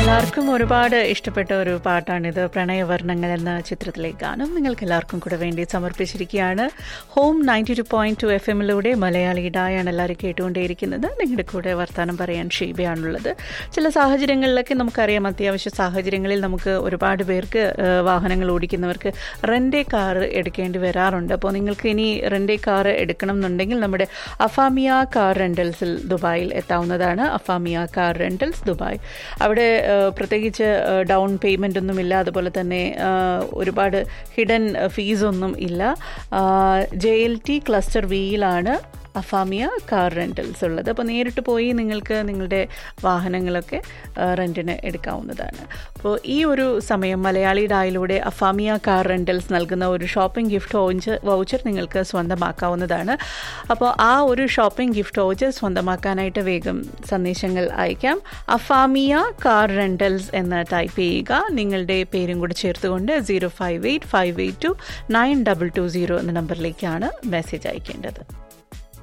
എല്ലാവർക്കും ഒരുപാട് ഇഷ്ടപ്പെട്ട ഒരു പാട്ടാണിത് പ്രണയവർണ്ണങ്ങൾ എന്ന ചിത്രത്തിലെ ഗാനം നിങ്ങൾക്ക് എല്ലാവർക്കും കൂടെ വേണ്ടി സമർപ്പിച്ചിരിക്കുകയാണ് home ninety two point two F എമ്മിലൂടെ മലയാളിയുടായാണ് എല്ലാവരും കേട്ടുകൊണ്ടേയിരിക്കുന്നത് നിങ്ങളുടെ കൂടെ വർത്തമാനം പറയാൻ ഷീബയാണുള്ളത് ചില സാഹചര്യങ്ങളിലൊക്കെ നമുക്കറിയാം അത്യാവശ്യ സാഹചര്യങ്ങളിൽ നമുക്ക് ഒരുപാട് പേർക്ക് ആ, വാഹനങ്ങൾ ഓടിക്കുന്നവർക്ക് റെൻ്റേ കാർ എടുക്കേണ്ടി വരാറുണ്ട് അപ്പോൾ നിങ്ങൾക്ക് ഇനി റെൻ്റേ കാർ എടുക്കണം എന്നുണ്ടെങ്കിൽ നമ്മുടെ അഫാമിയ കാർ റെൻ്റൽസിൽ ദുബായിൽ എത്താവുന്നതാണ് അഫാമിയ കാർ റെൻ്റൽസ് ദുബായ് അവിടെ ആ, പ്രത്യേകിച്ച് ഡൗൺ പേയ്മെൻ്റ് ഒന്നുമില്ല അതുപോലെ തന്നെ ആ, ഒരുപാട് ഹിഡൻ ഫീസൊന്നും ഇല്ല ജെ എൽ ടി ക്ലസ്റ്റർ വിയിലാണ് അഫാമിയ കാർ റെൻ്റൽസ് ഉള്ളത് അപ്പോൾ നേരിട്ട് പോയി നിങ്ങൾക്ക് നിങ്ങളുടെ വാഹനങ്ങളൊക്കെ ആ, റെൻറ്റിന് എടുക്കാവുന്നതാണ് അപ്പോൾ ഈ ഒരു സമയം മലയാളി ഡായിലൂടെ അഫാമിയ കാർ റെൻ്റൽസ് നൽകുന്ന ഒരു ഷോപ്പിംഗ് ഗിഫ്റ്റ് വൗച്ചർ വൗച്ചർ നിങ്ങൾക്ക് സ്വന്തമാക്കാവുന്നതാണ് അപ്പോൾ ആ ഒരു ഷോപ്പിംഗ് ഗിഫ്റ്റ് വൗച്ചർ സ്വന്തമാക്കാനായിട്ട് വേഗം സന്ദേശങ്ങൾ അയക്കാം അഫാമിയ കാർ റെൻ്റൽസ് എന്ന് ടൈപ്പ് ചെയ്യുക നിങ്ങളുടെ പേരും കൂടി ചേർത്തുകൊണ്ട് zero five eight five eight two nine double two zero എന്ന നമ്പറിലേക്കാണ് മെസ്സേജ് അയക്കേണ്ടത്